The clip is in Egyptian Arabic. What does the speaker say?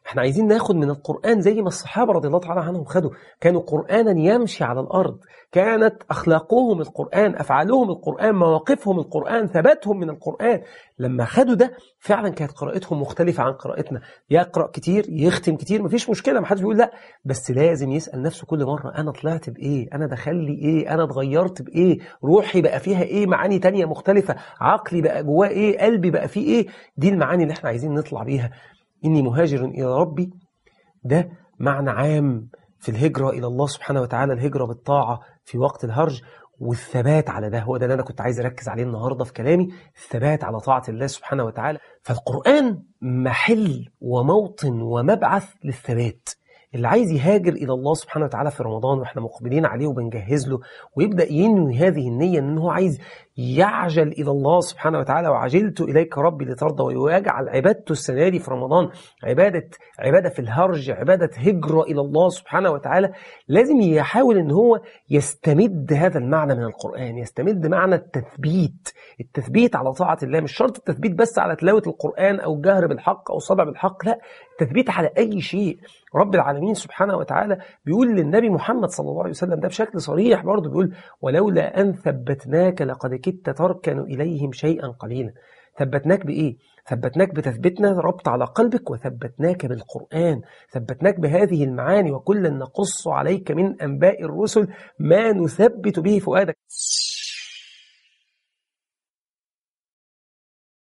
احنا عايزين ناخد من القرآن زي ما الصحابة رضي الله تعالى عنهم خدوا كانوا قرآنا يمشي على الأرض كانت أخلاقهم القرآن أفعالهم القرآن مواقفهم القرآن ثباتهم من القرآن لما خدوا ده فعلا كانت قراءتهم مختلفة عن قراءتنا يقرأ كتير يختم كتير مفيش مشكلة محدش بيقول لا بس لازم يسأل نفسه كل مرة أنا طلعت بإيه أنا دخل لي إيه أنا اتغيرت بإيه روحي بقى فيها إيه معاني تانية مختلفة عقلي بقى جواه إيه قلبي بقى فيه إيه دي المعاني اللي احنا عايزين نطلع بيها إني مهاجر إلى ربي ده معنى عام في الهجرة إلى الله سبحانه وتعالى الهجرة بالطاعة في وقت الهرج والثبات على ده هو ده اللي أنا كنت عايز أركز عليه النهاردة في كلامي الثبات على طاعة الله سبحانه وتعالى فالقرآن محل وموطن ومبعث للثبات اللي عايز يهاجر إلى الله سبحانه وتعالى في رمضان وإحنا مقبلين عليه وبنجهز له ويبدأ ينوي هذه النية إن هو عايز يعجل إلى الله سبحانه وتعالى وعجلت إليك ربي لترضى ويجعل عبادته السنة دي في رمضان عبادة عبادة في الهرج عبادة هجرة إلى الله سبحانه وتعالى لازم يحاول إن هو يستمد هذا المعنى من القرآن يستمد معنى التثبيت التثبيت على طاعة الله مش شرط التثبيت بس على تلاوة القرآن أو الجهر بالحق أو الصدع بالحق لا التثبيت على أي شيء رب العالمين سبحانه وتعالى بيقول للنبي محمد صلى الله عليه وسلم ده بشكل صريح برضه بيقول ولولا أن ثبتناك لقد كدت تركن إليهم شيئا قليلا ثبتناك بإيه؟ ثبتناك بتثبيتنا ربط على قلبك وثبتناك بالقرآن ثبتناك بهذه المعاني وكلا نقص عليك من أنباء الرسل ما نثبت به فؤادك